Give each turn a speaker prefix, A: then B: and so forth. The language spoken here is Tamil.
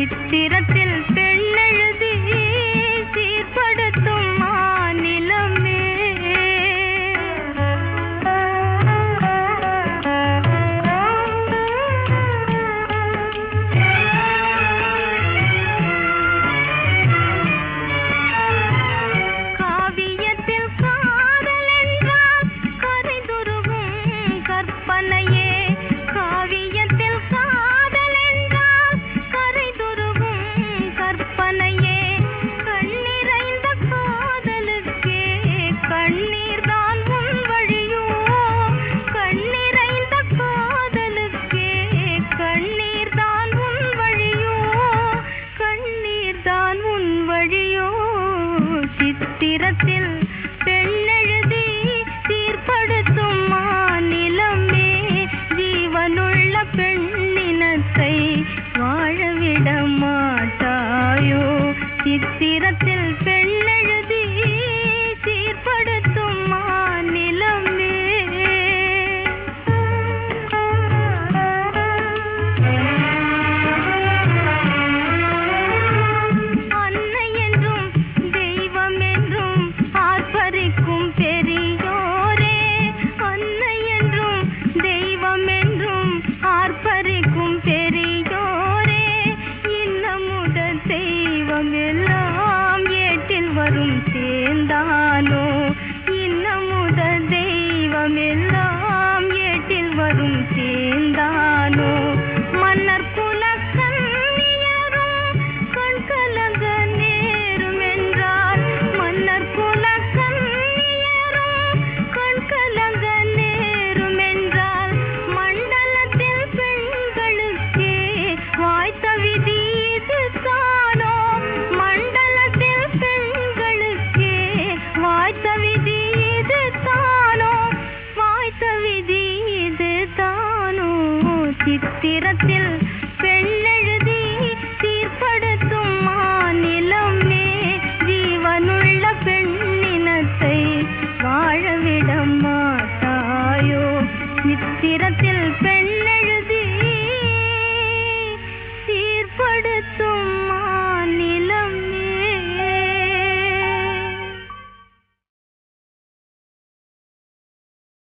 A: சித்திரத்தில் பெண்ணெழுதி சீர்படுத்தும் மாநிலமே காவியத்தில் காதல் என்றால் கரைதுருவும் கற்பனையே காவியத்தில் காதல் என்றால் கரைதுருவும் கற்பனையே கண்ணிறைந்த காதலுக்கே கண்ணீர் தான் உன் வழியோ கண்ணிறைந்த காதலுக்கே கண்ணீர் தான் உன் வழியோ கண்ணீர் தான் உன் வழியோ சித்திரத்தில் பெண்ணெழுதி சீர்படுத்தும் மாநிலமே ஜீவனுள்ள பெண்ணினத்தை வாழவிட மாட்டாயோ சித்திரத்தில் பெண்ணெழுதி சீர்படுத்தும் மாநிலமே அன்னை என்றும் தெய்வம் என்றும் ஆர்ப்பரிக்கும் பெரியோரே அன்னை என்றும் தெய்வம் என்றும் ஆர்ப்பரிக்கும் பெரியோரே இன்னமுத தெய்வம் எல்லாம் ஏட்டில் வரும் சேர்ந்தானோ இன்னமுத தெய்வம் எல்லாம் ஏட்டில் வரும் சேர்ந்தானோ மன்னர் குலக்கண்ணியரும் கண் கலங்க நேரும் என்றால் மன்னர் குலக்கண்ணியரும் கண் கலங்க நேரும் என்றால் மண்டலத்தில் பெண்களுக்கே வாய்த்த விதி இது தானோ மண்டலத்தில் பெண்களுக்கே வாய்த்த விதி இது தானோ வாய்த்த விதி இது தானோ சித்திரத்தில் பெண்ணெழுதி சீர்படுத்தும் மாநிலமே ஜீவனுள்ள பெண்ணினத்தை வாழவிட மாட்டாயோ சித்திரத்தில் பெண்ணெழு